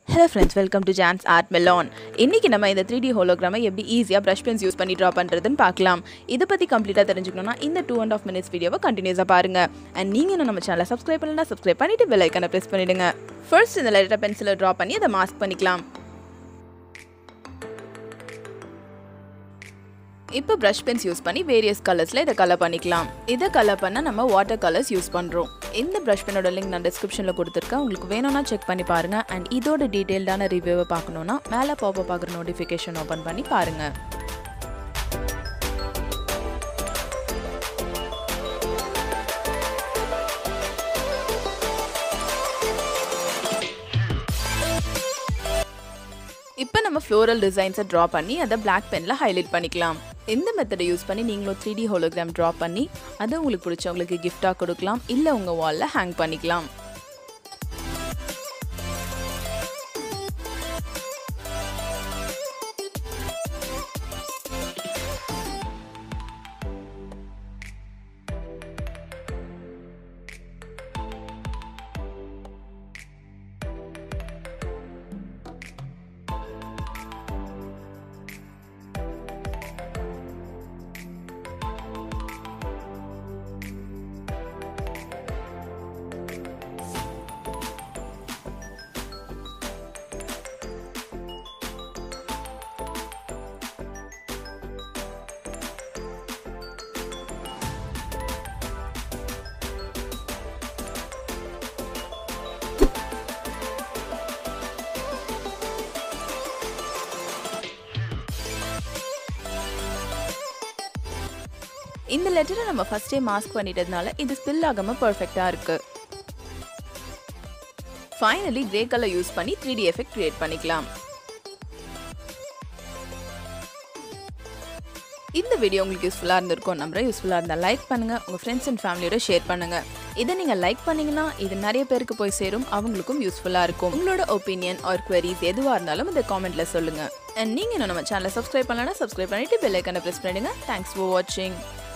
hello friends welcome to John's art மெலான் இன்றைக்கி நம்ம இந்த த்ரீ டி ஹோலோகிராமை எப்படி ஈஸியாக ப்ரஷ் பென்ஸ் யூஸ் பண்ணி ட்ரா பண்ணுறதுன்னு பார்க்கலாம் இதை பற்றி கம்ப்ளீட்டாக தெரிஞ்சுக்கணும்னா இந்த டூ அண்ட் ஆஃப் மினிட்ஸ் வீடியோவை கண்டினியூஸாக பாருங்கள் அண்ட் நீங்கள் இன்னும் நம்ம சேனலை சப்ஸ்கிரைப் பண்ணலன்னா சப்ஸ்கிரைப் பண்ணிவிட்டு பெல் ஐக்கனை ப்ரெஸ் பண்ணிவிடுங்க ஃபர்ஸ்ட் இந்த லெட்டர் பென்சிலை ட்ரா பண்ணி அதை மாஸ்க் பண்ணிக்கலாம் இப்போ ப்ரஷ் பென்ஸ் யூஸ் பண்ணி வேரியஸ் கலர்ஸில் இதை கலர் பண்ணிக்கலாம் இதை கலர் பண்ண நம்ம வாட்டர் கலர்ஸ் யூஸ் பண்ணுறோம் இந்த ப்ரஷ் பென்னோட லிங்க் நான் டிஸ்கிரிப்ஷனில் கொடுத்துருக்கேன் உங்களுக்கு வேணும்னா செக் பண்ணி பாருங்கள் அண்ட் இதோட டீட்டெயில்டான ரிவ்யூவை பார்க்கணுன்னா மேலே பாப்பப் ஆகிற நோட்டிஃபிகேஷன் ஓப்பன் பண்ணி பாருங்கள் இப்போ நம்ம ஃப்ளோரல் டிசைன்ஸை ட்ரா பண்ணி அதை பிளாக் பெனில் ஹைலைட் பண்ணிக்கலாம் இந்த மெத்தடை யூஸ் பண்ணி நீங்களும் த்ரீ டி ஹோலோகிராம் ட்ரா பண்ணி அதை உங்களுக்கு பிடிச்சவங்களுக்கு கிஃப்டாக கொடுக்கலாம் இல்லை உங்கள் வாலில் ஹேங் பண்ணிக்கலாம் இந்த லெட்டரை நம்ம ஃபஸ்ட்டே மாஸ்க் பண்ணிட்டதுனால இது ஸ்பில் ஆகாமல் பர்ஃபெக்டாக இருக்குது ஃபைனலி கிரே கலர் யூஸ் பண்ணி த்ரீ டி எஃபெக்ட் கிரியேட் பண்ணிக்கலாம் இந்த வீடியோ உங்களுக்கு யூஸ்ஃபுல்லாக இருந்திருக்கும் நம்புறேன் யூஸ்ஃபுல்லாக இருந்தால் லைக் பண்ணுங்கள் உங்கள் ஃப்ரெண்ட்ஸ் அண்ட் ஃபேமிலியோட ஷேர் பண்ணுங்கள் இதை நீங்கள் லைக் பண்ணிங்கன்னா இது நிறைய பேருக்கு போய் சேரும் அவங்களுக்கும் யூஸ்ஃபுல்லாக இருக்கும் உங்களோட ஒப்பீனியன் ஆர் queries எதுவாக இருந்தாலும் இந்த காமெண்ட்டில் சொல்லுங்கள் அண்ட் நீங்கள் இன்னும் நம்ம சேனலை சப்ஸ்கிரைப் பண்ணலன்னா சப்ஸ்கிரைப் பண்ணிவிட்டு பெல் ஐக்கனை ப்ரெஸ் பண்ணிடுங்க தேங்க்ஸ் ஃபார் வாட்சிங்